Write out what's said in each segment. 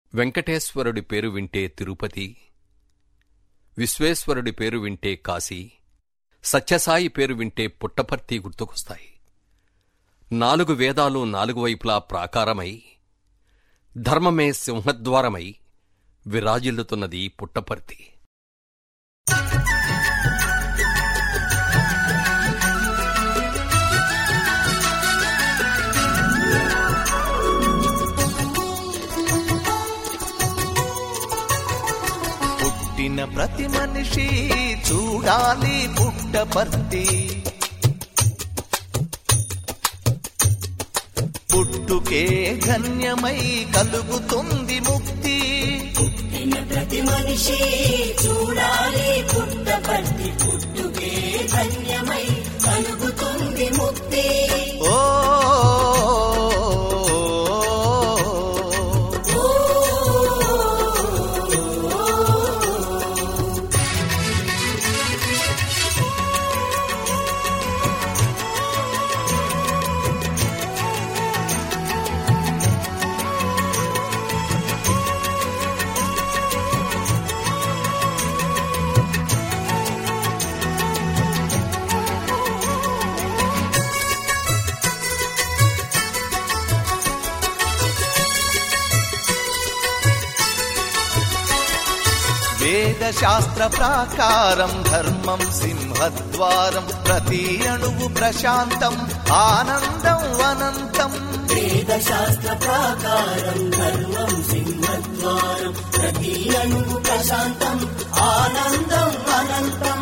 వెంకటేశ్వరుడి పేరు వింటే తిరుపతి విశ్వేశ్వరుడి పేరు వింటే కాశీ సత్యసాయి పేరు వింటే పుట్టపర్తి గుర్తుకొస్తాయి నాలుగు వేదాలు నాలుగు వైపులా ప్రాకారమై ధర్మమే సింహద్వారమై విరాజిల్లుతున్నది పుట్టపర్తి పుట్టిన ప్రతి మనిషి చూడాలి పుట్టపర్తి పుట్టుకే ధన్యమై కలుగుతుంది ముక్తి పుట్టిన ప్రతి మనిషి చూడాలి పుట్టపర్తి పుట్టుకే ధన్యమై కలుగుతుంది ముక్తి ఓ వేద శాస్త్ర ప్రాకారం ధర్మం సింహద్వారం ప్రతి అణువు ప్రశాంతం ఆనందం అనంతం వేద శాస్త్ర ప్రాకారం ధర్మం సింహద్వారం ప్రతి అణువు ప్రశాంతం ఆనందం అనంతం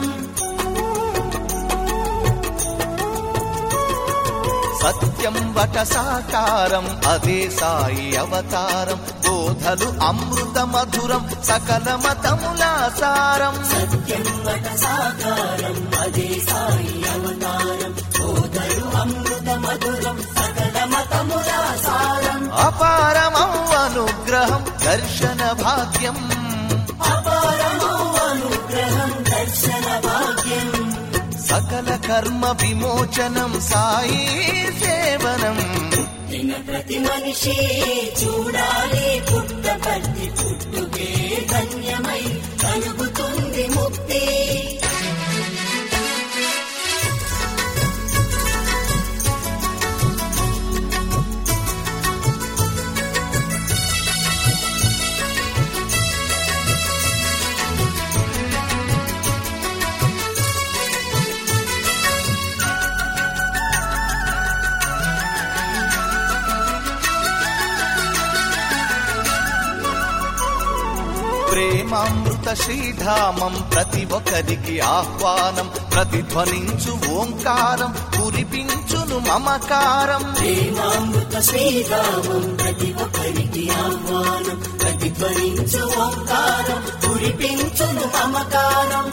సత్యం వట సాకారం అదే సాయి అవతారం బోధలు అమృత మధురం సకల మతముల సారం సత్యం వట సాకారం అదే సాయి అవతారం బోధలు అమృత మధురం సకల మతముల సారం అపారమౌ అనుగ్రహం దర్శన భాగ్యం అపారమౌ అనుగ్రహం దర్శన భాగ్యం సకల కర్మ విమోచనం సాయి సేవనం తిన ప్రతి మనిషి చూడాలి పుట్టపర్తి పుట్టుకే ధన్యమై కలుగుతుంది ముక్తి ప్రేమామృత శ్రీధామం ప్రతి ఒక్కరికి ఆహ్వానం ప్రతిధ్వనించు ఓంకారం కురిపించును మమకారం ప్రేమామృత శ్రీరామం ప్రతి ఒక్కరికి ఆహ్వానం ప్రతిధ్వనించు ఓంకారం కురిపించును మమకారం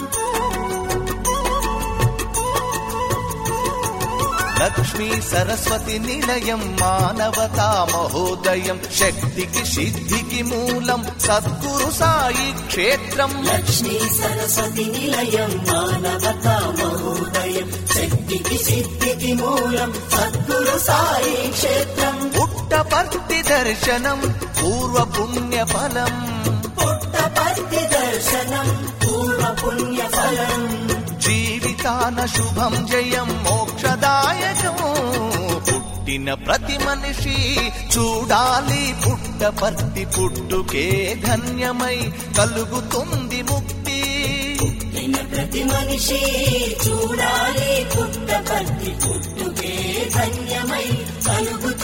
లక్ష్మీ సరస్వతి నిలయం మానవతా మహోదయం శక్తికి సిద్ధికి మూలం సద్గురు సాయి క్షేత్రం లక్ష్మీ సరస్వతి నిలయం మానవతా మహోదయం శక్తికి సిద్ధికి మూలం సద్గురు సాయి క్షేత్రం పుట్టపర్తి దర్శనం పూర్వ పుణ్య ఫలం పుట్టపర్తి దర్శనం పూర్వ పుణ్య ఫలం జీవితాన శుభం జయం మోక్షదాయకం పుట్టిన ప్రతి మనిషి చూడాలి పుట్టపర్తి పుట్టుకే ధన్యమై కలుగుతుంది ముక్తి నిన్న ప్రతి మనిషి చూడాలి పుట్టపర్తి పుట్టుకే ధన్యమై కలుగుతుంది